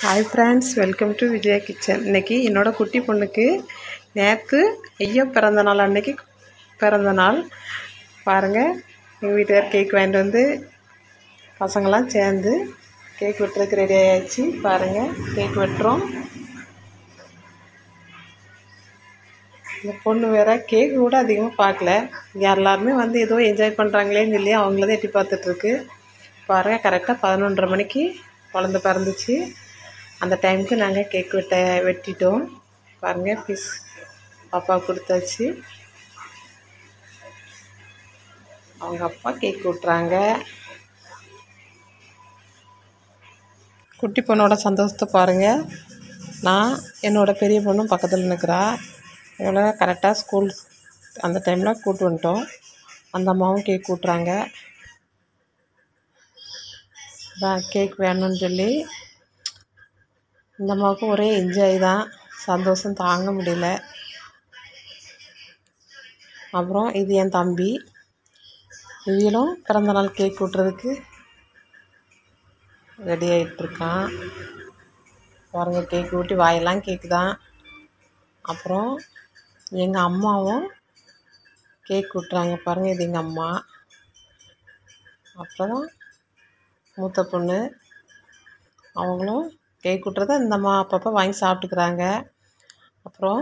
hi friends welcome to Vijaya kitchen இன்னைக்கு என்னோட குட்டி பொண்ணுக்கு நேற்று ஐயோ பிறந்த நாள் அன்னைக்கு பிறந்த நாள் பாருங்கள் எங்கள் வீட்டுக்கார் கேக் வாங்கிட்டு வந்து பசங்களாம் சேர்ந்து கேக் வெட்டுறதுக்கு ரெடி ஆயாச்சு பாருங்கள் கேக் வெட்டுறோம் இந்த பொண்ணு வேற கேக் கூட அதிகமாக பார்க்கல இங்கே எல்லாருமே வந்து ஏதோ என்ஜாய் பண்ணுறாங்களேன்னு சொல்லி அவங்கள தான் எட்டி பார்த்துட்ருக்கு பாருங்கள் கரெக்டாக பதினொன்றரை மணிக்கு குழந்த பிறந்துச்சு அந்த டைமுக்கு நாங்கள் கேக் வெட்ட வெட்டிட்டோம் பாருங்கள் பீஸ் பாப்பா கொடுத்தாச்சு அவங்க அப்பா கேக் விட்றாங்க குட்டி பொண்ணோட சந்தோஷத்தை பாருங்கள் நான் என்னோடய பெரிய பொண்ணும் பக்கத்தில் நிற்கிறா இவ்வளோ கரெக்டாக ஸ்கூல் அந்த டைமில் கூட்டு வந்துட்டோம் அந்த அம்மாவும் கேக் கூட்டுறாங்க தான் கேக் வேணும்னு சொல்லி இந்த அம்மாவுக்கும் ஒரே என்ஜாய் தான் சந்தோஷம் தாங்க முடியல அப்புறம் இது என் தம்பி இவங்களும் பிறந்தநாள் கேக் கூட்டுறதுக்கு ரெடி ஆகிட்டுருக்கான் பாருங்க கேக் ஊட்டி வாயெல்லாம் கேக்கு தான் அப்புறம் எங்கள் அம்மாவும் கேக் கூட்டுறாங்க பாருங்கள் இது எங்கள் அம்மா அப்புறம் மூத்த பொண்ணு அவங்களும் கேக் விட்றத இந்த அம்மா அப்பப்போ வாங்கி சாப்பிட்டுக்கிறாங்க அப்புறம்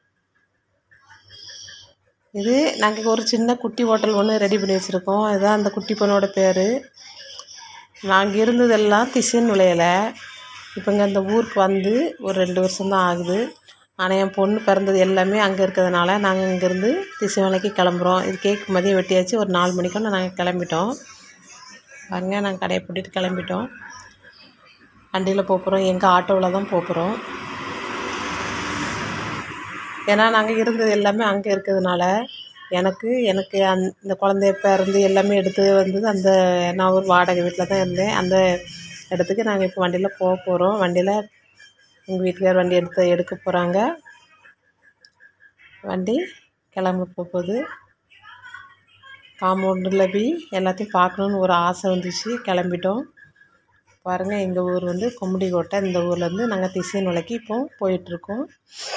இது நாங்கள் ஒரு சின்ன குட்டி ஹோட்டல் ஒன்று ரெடி பண்ணி வச்சுருக்கோம் இதுதான் அந்த குட்டி பொண்ணோட பேர் நாங்கள் இருந்ததெல்லாம் திசைன் விளையலை இப்போங்க அந்த ஊருக்கு வந்து ஒரு ரெண்டு வருஷம்தான் ஆகுது ஆனால் என் பொண்ணு பிறந்தது எல்லாமே அங்கே இருக்கிறதுனால நாங்கள் இங்கேருந்து திசைமலைக்கு கிளம்புறோம் இது கேக் மதியம் வெட்டியாச்சு ஒரு நாலு மணிக்கொண்டு நாங்கள் கிளம்பிட்டோம் பாருங்க நாங்கள் கடையை பூட்டிட்டு கிளம்பிட்டோம் வண்டியில் போகிறோம் எங்கள் ஆட்டோவில் தான் போகிறோம் ஏன்னா நாங்கள் இருந்தது எல்லாமே அங்கே இருக்கிறதுனால எனக்கு எனக்கு அந் இந்த குழந்தைய பிறந்து எல்லாமே எடுத்து வந்தது அந்த நான் ஒரு வாடகை வீட்டில் தான் இருந்தேன் அந்த இடத்துக்கு நாங்கள் இப்போ வண்டியில் போக போகிறோம் வண்டியில் எங்கள் வீட்டுக்கார் வண்டி எடுத்து எடுக்க போகிறாங்க வண்டி கிளம்ப போகுது காம்பவுண்டில் போய் எல்லாத்தையும் பார்க்கணுன்னு ஒரு ஆசை வந்துச்சு கிளம்பிட்டோம் பாருங்கள் எங்கள் ஊர் வந்து கொம்படிக்கோட்டை இந்த ஊர்லேருந்து நாங்கள் திசைன் விலைக்கு இப்போ போயிட்டுருக்கோம்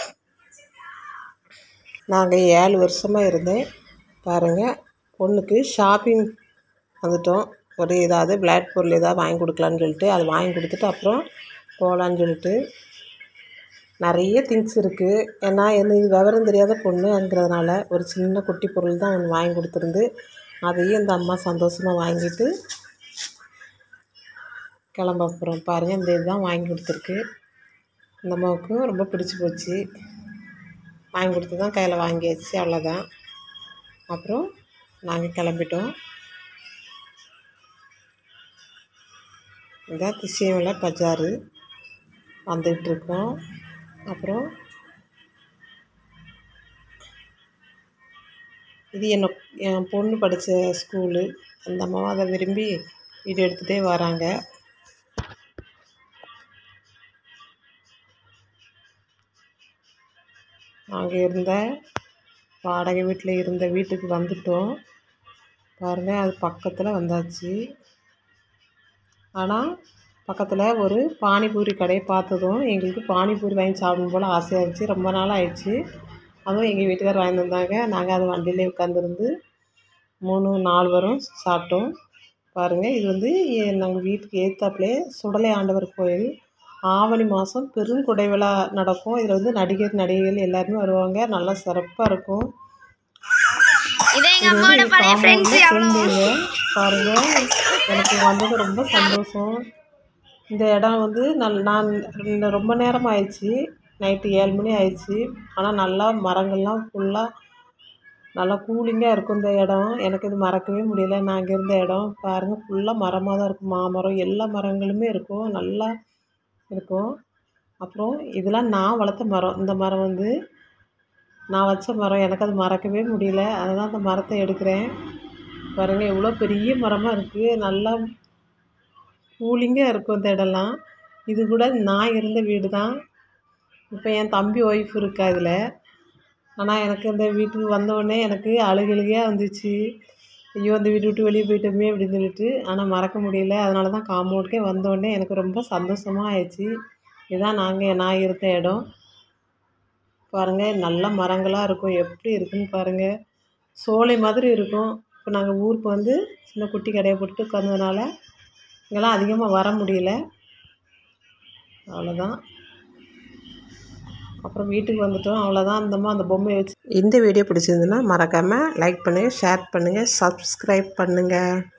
நாங்கள் ஏழு வருஷமாக இருந்தேன் பாருங்கள் பொண்ணுக்கு ஷாப்பிங் வந்துட்டோம் ஒரு ஏதாவது விளையாட்டு பொருள் ஏதாவது வாங்கி கொடுக்கலான்னு சொல்லிட்டு அது வாங்கி கொடுத்துட்டு அப்புறம் போகலான்னு சொல்லிட்டு நிறைய திங்ஸ் இருக்குது ஏன்னா என்ன இது விவரம் தெரியாத பொண்ணுங்கிறதுனால ஒரு சின்ன குட்டி பொருள் தான் ஒன்று வாங்கி கொடுத்துருந்து அதையும் இந்த அம்மா சந்தோஷமாக வாங்கிட்டு கிளம்ப போகிறோம் பாருங்கள் இந்த இதுதான் வாங்கி கொடுத்துருக்கு இந்த அம்மாவுக்கும் ரொம்ப பிடிச்சி போச்சு வாங்கி கொடுத்து தான் கையில் வாங்கியாச்சு அவ்வளோதான் அப்புறம் நாங்கள் கிளம்பிட்டோம் இதான் திசையமலை பஜாரு வந்துகிட்ருக்கோம் அப்புறம் இது என்ன என் பொண்ணு படித்த ஸ்கூலு அந்த அம்மாவும் அதை விரும்பி வீடியோ எடுத்துகிட்டே வராங்க நாங்கள் இருந்த வாடகை வீட்டில் இருந்த வீட்டுக்கு வந்துட்டோம் பாருங்கள் அது பக்கத்தில் வந்தாச்சு ஆனால் பக்கத்தில் ஒரு பானிபூரி கடையை பார்த்ததும் எங்களுக்கு பானிபூரி வாங்கி சாப்பிடணும் போல் ஆசையாக இருந்துச்சு ரொம்ப நாள் ஆயிடுச்சு அதுவும் எங்கள் வீட்டுக்கார் வாங்கி வந்தாங்க நாங்கள் அது வண்டியிலே உட்காந்துருந்து மூணு நாலு வரும் சாப்பிட்டோம் பாருங்கள் இது வந்து நாங்கள் வீட்டுக்கு ஏற்றாப்புலே சுடலை ஆண்டவர் கோயில் ஆவணி மாதம் பெருங்குடை விழா நடக்கும் இதில் வந்து நடிகர் நடிகைகள் எல்லாருமே வருவாங்க நல்லா சிறப்பாக இருக்கும் இது எங்க அம்மாவோட பழைய ஃப்ரெண்ட்ஸ் ஃப்ரெண்டுங்க பாருங்க எனக்கு வந்தது ரொம்ப சந்தோஷம் இந்த இடம் வந்து நல் நான் இந்த ரொம்ப நேரம் ஆயிடுச்சு நைட்டு ஏழு மணி ஆயிடுச்சு ஆனால் நல்லா மரங்கள்லாம் ஃபுல்லாக நல்லா கூலிங்காக இருக்கும் இந்த இடம் எனக்கு இது மறக்கவே முடியல நாங்கள் இருந்த இடம் பாருங்கள் ஃபுல்லாக மரமாக தான் இருக்கும் மாமரம் எல்லா மரங்களுமே இருக்கும் நல்லா இருக்கும் அப்புறம் இதெல்லாம் நான் வளர்த்த மரம் இந்த மரம் வந்து நான் வச்ச மரம் எனக்கு அது மறக்கவே முடியல அதுதான் அந்த மரத்தை எடுக்கிறேன் பாருங்கள் எவ்வளோ பெரிய மரமாக இருக்குது நல்லா கூலிங்காக இருக்கும் இந்த இடம்லாம் இது கூட நான் இருந்த வீடு தான் இப்போ என் தம்பி ஒய்ஃப் இருக்கா இதில் ஆனால் எனக்கு இந்த வீட்டுக்கு வந்தோடனே எனக்கு அழுகழுகையாக வந்துச்சு ஐயோ அந்த வீட்டை விட்டு வெளியே போயிட்டோமே அப்படின்னு சொல்லிட்டு ஆனால் மறக்க முடியல அதனால தான் காம்பவுண்டுக்கே வந்தோடனே எனக்கு ரொம்ப சந்தோஷமாக ஆயிடுச்சு இதுதான் நாங்கள் நான் இருந்த இடம் பாருங்கள் நல்ல மரங்களாக இருக்கும் எப்படி இருக்குன்னு பாருங்கள் சோலை மாதிரி இருக்கும் இப்போ நாங்கள் ஊருக்கு வந்து சின்ன குட்டி கடையை போட்டு உட்காந்ததுனால இங்கெல்லாம் அதிகமாக வர முடியல அவ்வளோதான் அப்புறம் வீட்டுக்கு வந்துட்டோம் அவ்வளோதான் அந்தம்மா அந்த பொம்மையை வச்சு இந்த வீடியோ பிடிச்சிருந்துன்னா மறக்காமல் லைக் பண்ணுங்கள் ஷேர் பண்ணுங்கள் சப்ஸ்கிரைப் பண்ணுங்கள்